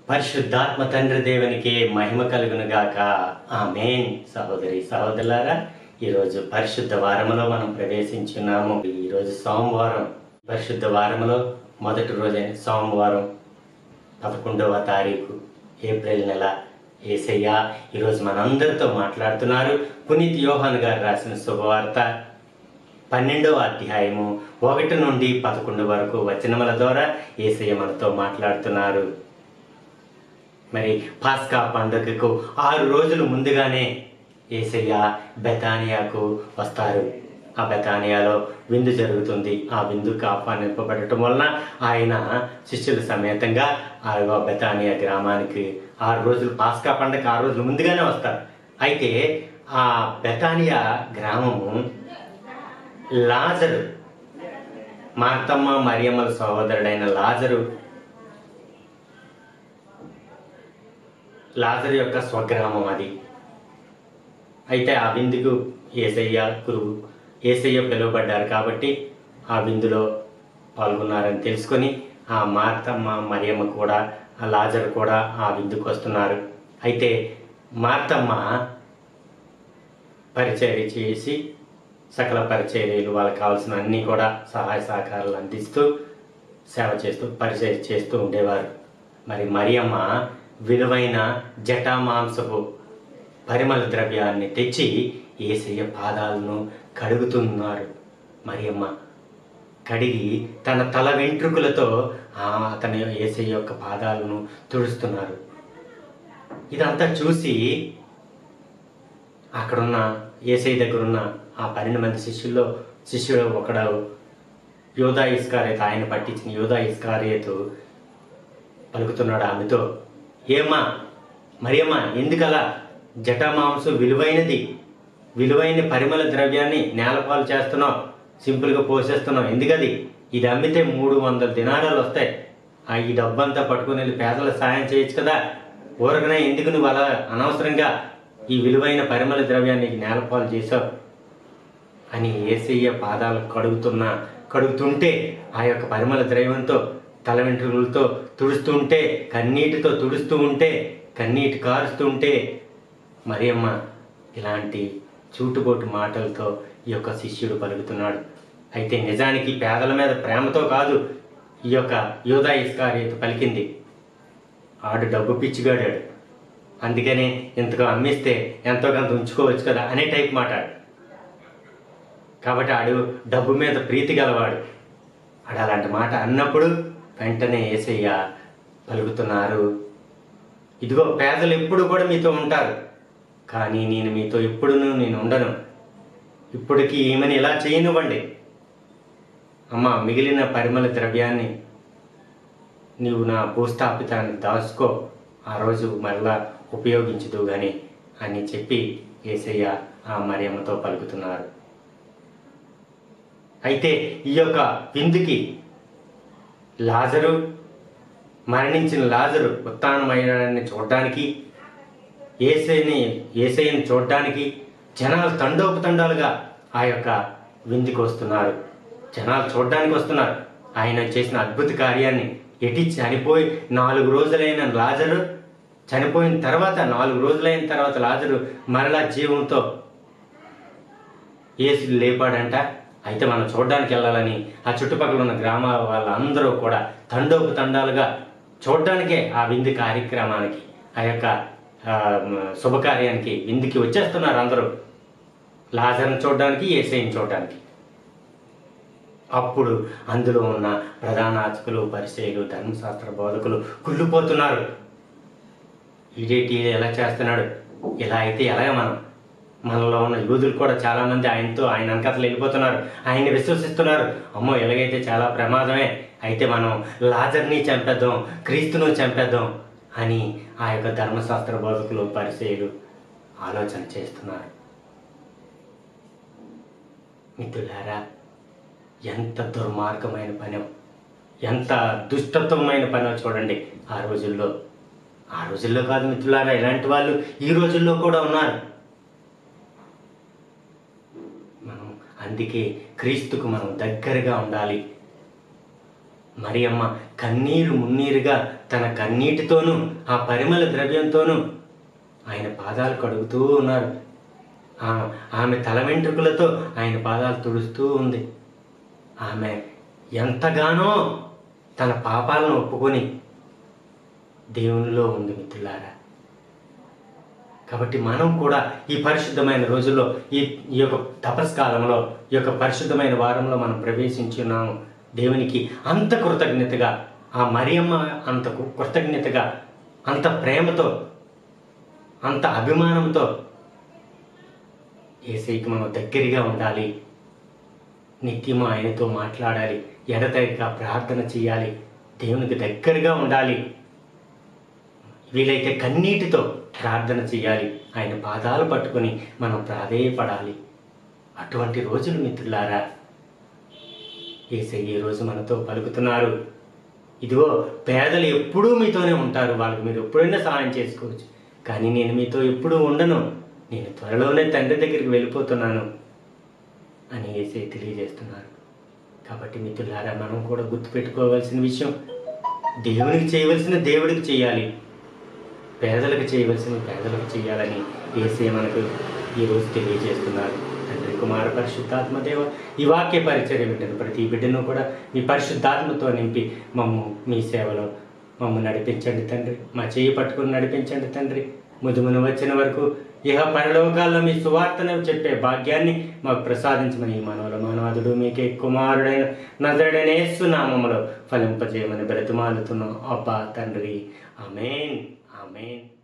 పరిశుద్ధాత్మ తండ్రి దేవునికి మహిమ కలుగును గాక ఆమేన్ సహోదరి సహోదరులారా ఈరోజు పరిశుద్ధ వారములో మనం ప్రవేశించున్నాము ఈరోజు సోమవారం పరిశుద్ధ వారములో మొదటి రోజైన సోమవారం పదకొండవ తారీఖు ఏప్రిల్ నెల ఏసయ్య ఈరోజు మనందరితో మాట్లాడుతున్నారు పునీత్ యోహాన్ గారు రాసిన శుభవార్త పన్నెండవ అధ్యాయము ఒకటి నుండి పదకొండు వరకు వచనముల ద్వారా ఏసయ్య మనతో మాట్లాడుతున్నారు మరి పాస్కా పండుగకు ఆరు రోజులు ముందుగానే ఏసయ్య బెతానియాకు వస్తారు ఆ బెతానియాలో విందు జరుగుతుంది ఆ విందుకు ఆహ్వానింపబడటం వలన ఆయన శిష్యుల సమేతంగా ఆ బెతానియా గ్రామానికి ఆరు రోజులు పాస్కా పండుగ ఆరు రోజులు ముందుగానే వస్తారు అయితే ఆ బెతానియా గ్రామము లాజరు మార్తమ్మ మరియమ్మల సహోదరుడైన లాజరు లాజరు యొక్క స్వగ్రామం అది అయితే ఆ విందుకు ఏసయ్య గురువు ఏసయ్య పిలువబడ్డారు కాబట్టి ఆ విందులో పాల్గొన్నారని తెలుసుకొని ఆ మార్తమ్మ మరియమ్మ కూడా ఆ లాజరు కూడా ఆ విందుకు వస్తున్నారు అయితే మార్తమ్మ పరిచర్య చేసి సకల పరిచర్యలు వాళ్ళకి కావాల్సిన అన్నీ కూడా సహాయ సహకారాలు అందిస్తూ సేవ చేస్తూ పరిచర్య చేస్తూ ఉండేవారు మరి మరియమ్మ విలువైన జటామాంసపు పరిమళ ద్రవ్యాన్ని తెచ్చి ఏసయ్య పాదాలను కడుగుతున్నారు మరియమ్మ కడిగి తన తల వెంట్రుకలతో ఆ అతని ఏసయ్య యొక్క పాదాలను తుడుస్తున్నారు ఇదంతా చూసి అక్కడున్న ఏసై దగ్గర ఉన్న ఆ పన్నెండు మంది శిష్యుల్లో శిష్యుడు ఒకడు యోధా ఇస్కారేత్ ఆయన పట్టించిన యోధా ఇస్కారేతు పలుకుతున్నాడు ఆమెతో ఏమ్మా మరియమ్మ ఎందుకలా జటామాంసం విలువైనది విలువైన పరిమళ ద్రవ్యాన్ని నేలపాలు చేస్తున్నావు సింపుల్గా పోసేస్తున్నావు ఎందుకది ఇది అమ్మితే మూడు వందల దినారాలు వస్తాయి ఆ ఈ డబ్బంతా పట్టుకుని వెళ్ళి పేదలకు సాయం చేయొచ్చు కదా ఊరకనే ఎందుకు నువ్వు అలా అనవసరంగా ఈ విలువైన పరిమళ ద్రవ్యాన్ని నేలపాలు చేసావు అని ఏసయ్య పాదాలు కడుగుతున్న కడుగుతుంటే ఆ యొక్క పరిమళ ద్రవ్యంతో తల వెంట్రుకలతో తుడుస్తుంటే కన్నీటితో తుడుస్తూ ఉంటే కన్నీటి కారుస్తుంటే మరియమ్మ ఇలాంటి చూటుబోటు మాటలతో ఈ యొక్క శిష్యుడు పలుకుతున్నాడు అయితే నిజానికి పేదల మీద ప్రేమతో కాదు ఈ యొక్క యోధా ఇస్కారియత పలికింది ఆడు డబ్బు పిచ్చిగాడాడు అందుకనే ఇంతగా అమ్మిస్తే ఎంతో కొంత ఉంచుకోవచ్చు కదా అనే టైప్ మాట్లాడు కాబట్టి ఆడు డబ్బు మీద ప్రీతి గలవాడు ఆడు అలాంటి మాట అన్నప్పుడు వెంటనే ఏసయ్య పలుకుతున్నారు ఇదిగో పేదలు ఎప్పుడు కూడా మీతో ఉంటారు కానీ నేను మీతో ఎప్పుడునూ నేను ఉండను ఇప్పటికి ఏమని ఇలా చేయనివ్వండి అమ్మ మిగిలిన పరిమళ ద్రవ్యాన్ని నీవు నా భూస్థాపితాన్ని దాచుకో ఆ రోజు మరలా ఉపయోగించదు గాని అని చెప్పి ఏసయ్య ఆ మరియమ్మతో పలుకుతున్నారు అయితే ఈ యొక్క విందుకి లాజరు మరణించిన లాజరు ఉత్తానమయ్యాడని చూడడానికి ఏసైని ఏసైని చూడడానికి జనాలు తండోపతండాలుగా ఆ యొక్క విందుకు వస్తున్నారు జనాలు చూడడానికి వస్తున్నారు ఆయన చేసిన అద్భుత కార్యాన్ని ఎటి చనిపోయి నాలుగు రోజులైన లాజరు చనిపోయిన తర్వాత నాలుగు రోజులైన తర్వాత లాజరు మరలా జీవంతో ఏసు లేపాడంట అయితే మనం చూడడానికి వెళ్ళాలని ఆ చుట్టుపక్కల ఉన్న గ్రామాల వాళ్ళందరూ కూడా తండోపు తండాలుగా చూడడానికే ఆ విందు కార్యక్రమానికి ఆ యొక్క ఆ, మ, శుభకార్యానికి విందుకి వచ్చేస్తున్నారు అందరూ లాజర్ని చూడడానికి ఏసైని చూడడానికి అప్పుడు అందులో ఉన్న ప్రధాన అర్చకులు పరిచయులు ధర్మశాస్త్ర బోధకులు కుళ్ళిపోతున్నారు ఇదేంటి ఎలా చేస్తున్నాడు ఇలా అయితే ఎలాగ మనం మనలో ఉన్న యూదులు కూడా చాలా మంది ఆయనతో ఆయన వెనకతలు వెళ్ళిపోతున్నారు ఆయన్ని విశ్వసిస్తున్నారు అమ్మో ఎలాగైతే చాలా ప్రమాదమే అయితే మనం లాజర్ని చంపేద్దాం క్రీస్తును చంపేద్దాం అని ఆ యొక్క ధర్మశాస్త్ర బోధకులు పరిచయులు ఆలోచన చేస్తున్నారు మిత్రులారా ఎంత దుర్మార్గమైన పనో ఎంత దుష్టత్వమైన పనో చూడండి ఆ రోజుల్లో ఆ రోజుల్లో కాదు మిత్రులారా ఇలాంటి వాళ్ళు ఈ రోజుల్లో కూడా ఉన్నారు మనం అందుకే క్రీస్తుకు మనం దగ్గరగా ఉండాలి మరి అమ్మ కన్నీరు మున్నీరుగా తన కన్నీటితోనూ ఆ పరిమళ ద్రవ్యంతోనూ ఆయన పాదాలు కడుగుతూ ఉన్నారు ఆ- ఆమె తల వెంట్రుకలతో ఆయన పాదాలు తుడుస్తూ ఉంది ఆమె ఎంతగానో తన పాపాలను ఒప్పుకొని దేవునిలో ఉంది మిత్రులారా కాబట్టి మనం కూడా ఈ పరిశుద్ధమైన రోజుల్లో ఈ ఈ యొక్క తపస్కాలంలో ఈ యొక్క పరిశుద్ధమైన వారంలో మనం ప్రవేశించున్నాము దేవునికి అంత కృతజ్ఞతగా ఆ మరియమ్మ అంత కృ- కృతజ్ఞతగా అంత ప్రేమతో అంత అభిమానంతో ఏసైకి మనం దగ్గరగా ఉండాలి నిత్యము ఆయనతో మాట్లాడాలి ఎడతెగక ప్రార్థన చేయాలి దేవునికి దగ్గరగా ఉండాలి వీలైతే కన్నీటితో ప్రార్థన చేయాలి ఆయన పాదాలు పట్టుకొని మనం ప్రాధేయపడాలి అటువంటి రోజులు మిత్రులారా ఏసై ఈ రోజు మనతో పలుకుతున్నారు ఇదిగో పేదలు ఎప్పుడూ మీతోనే ఉంటారు వాళ్ళకి మీరు ఎప్పుడైనా సహాయం చేసుకోవచ్చు కానీ నేను మీతో ఎప్పుడూ ఉండను నేను త్వరలోనే తండ్రి దగ్గరికి వెళ్ళిపోతున్నాను అని ఏసై తెలియజేస్తున్నారు కాబట్టి మిత్రులారా మనం కూడా గుర్తుపెట్టుకోవాల్సిన విషయం దేవునికి చేయవలసిన దేవుడికి చేయాలి పేదలకు చేయవలసిన పేదలకు చేయాలని ఏసే మనకు ఈరోజు తెలియజేస్తున్నారు తండ్రి కుమార పరిశుద్ధాత్మ దేవ ఈ వాక్య పరిచర్య బిడ్డను ప్రతి బిడ్డను కూడా మీ పరిశుద్ధాత్మతో నింపి మమ్ము మీ సేవలో మమ్ము నడిపించండి తండ్రి మా చేయి పట్టుకుని నడిపించండి తండ్రి ముదుమున వచ్చిన వరకు ఇహ పరలోకాల్లో మీ సువార్తను చెప్పే భాగ్యాన్ని మాకు ప్రసాదించమని ఈ మనవల మానవాదుడు మీకే కుమారుడైన నజరుడైన యేసు నామములో ఫలింపజేయమని బ్రతిమాలుతున్నాం అబ్బా తండ్రి ఆమెన్ ఆమెన్